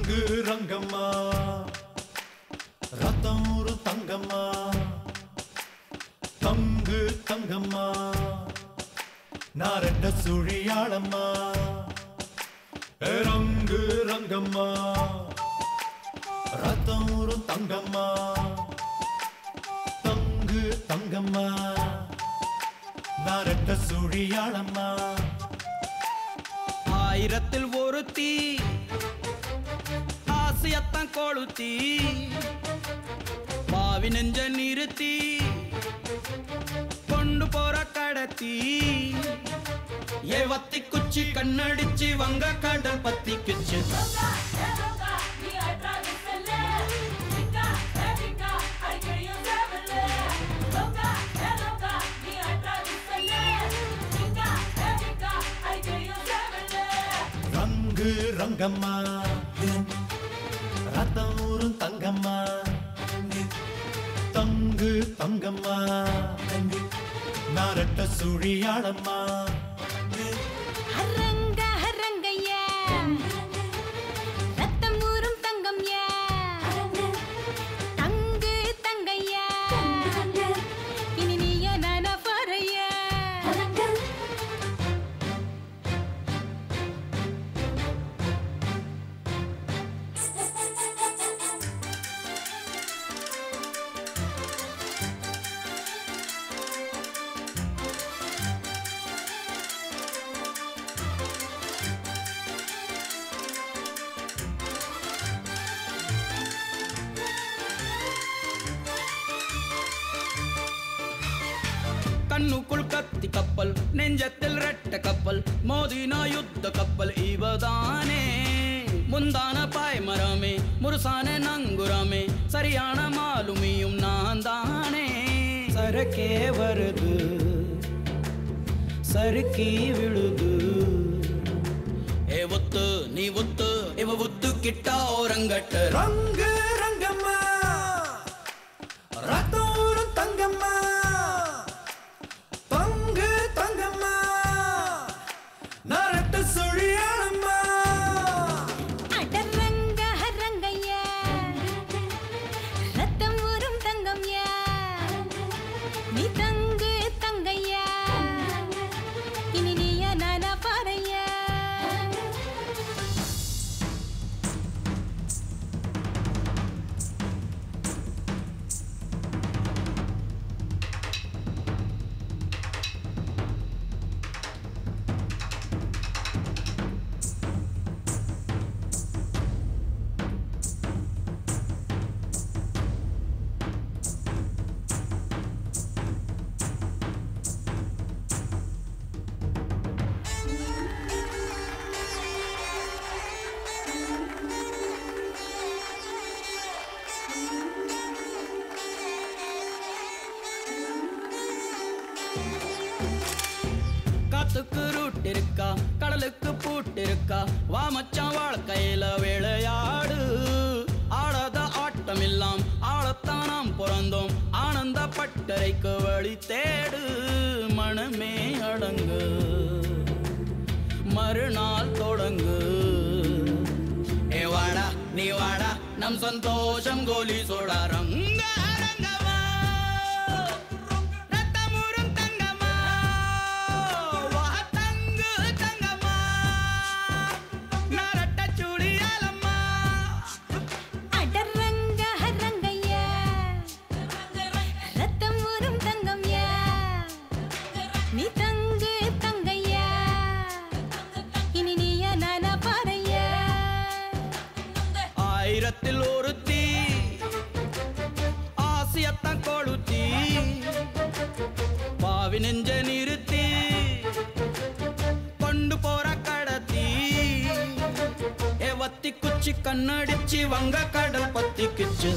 ரங்கு ரங்கம்மா ரத்தம் ஒரு தங்கம்மா தங்கு தங்கம்மா நாரட்ட சுழியாளம்மா ஏ ரங்கு ரங்கம்மா ரத்தம் ஒரு தங்கம்மா தங்கு தங்கம்மா நாரட்ட சுழியாளம்மா ஆயிரத்தில் ஒருத்தி ஆசையத்தான் கொளுத்தி பாவி நெஞ்ச நிறுத்தி கொண்டு போற கடத்தி ஏ வத்தி குச்சி கண்ணடிச்சு வங்க கடல் பத்திக்குச்சு ரங்கு ரங்கம்மா ரத்தம் ஊரும் தங்கம்மா தங்கு தங்கம்மா நாரட்ட சுழியாளம்மா ஹரங்க ஹரங்கையா ரத்தம் ஊறும் தங்கம்யா தங்கு தங்கையா இனி நீய நானா பாறையா கண்ணுக்குள் கத்தி கப்பல் நெஞ்சத்தில் ரெட்ட கப்பல் மோதினா யுத்த கப்பல் இவதானே முந்தான பாய்மரமே முருசான நங்குரமே சரியான மாலுமியும் நான் தானே சரக்கே வருது சறுக்கி விழுது ஏ ஒத்து நீ ஒத்து இவ ஒத்து கிட்டா ஓரங்கட்டு ரங்கு ரங்கம்மா ரத்தம் ஊரும் தங்கம்மா தங்கு தங்கம்மா நாரட்ட சுழியாளம்மா அடரங்க ஹரங்கையா ரத்தம் ஊறும் தங்கம்யா நீ தங்கு தங்கையா இனி நீய நானா பாறையா காத்துக்கு ரூட் இருக்கா கடலுக்கு பூட்டு இருக்கா வா மச்சான் வாழ்க்கையில விளையாடு ஆடாத ஆட்டம் இல்லாம் ஆளத்தான் நாம் பிறந்தோம் ஆனந்த பட்டறைக்கு வழி தேடு மனமே அடங்கு மறுநாள் தொடங்கு ஏ வாடா நீ வாடா நம் சந்தோஷம் கோலி சோடா ரங்க ரங்கமா ரத்தமுறும் தங்கமா வா தங்கு தங்கமா நரட்ட சுழியாலம்மா அடரங்க ஹரங்கையா ரத்தம் ஊறும் தங்கம்யா நீ தங்கு தங்கையா இனி நீய நானா பாறையா ஆயிரத்தில் ஒருத்தி ஆசியத்தான் கொளுத்தி பாவி நெஞ்ச நிறுத்தி கொண்டு போற கடத்தி ஏ வத்தி குச்சி கண்ணடிச்சு வங்க கடல் பத்திக்குச்சு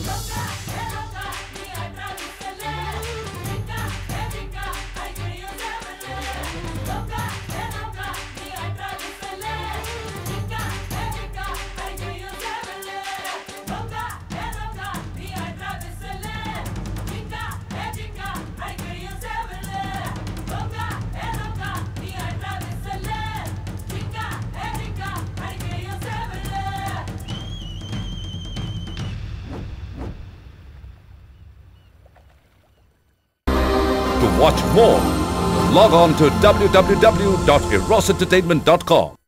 watch more, log on to www.erosentertainment.com.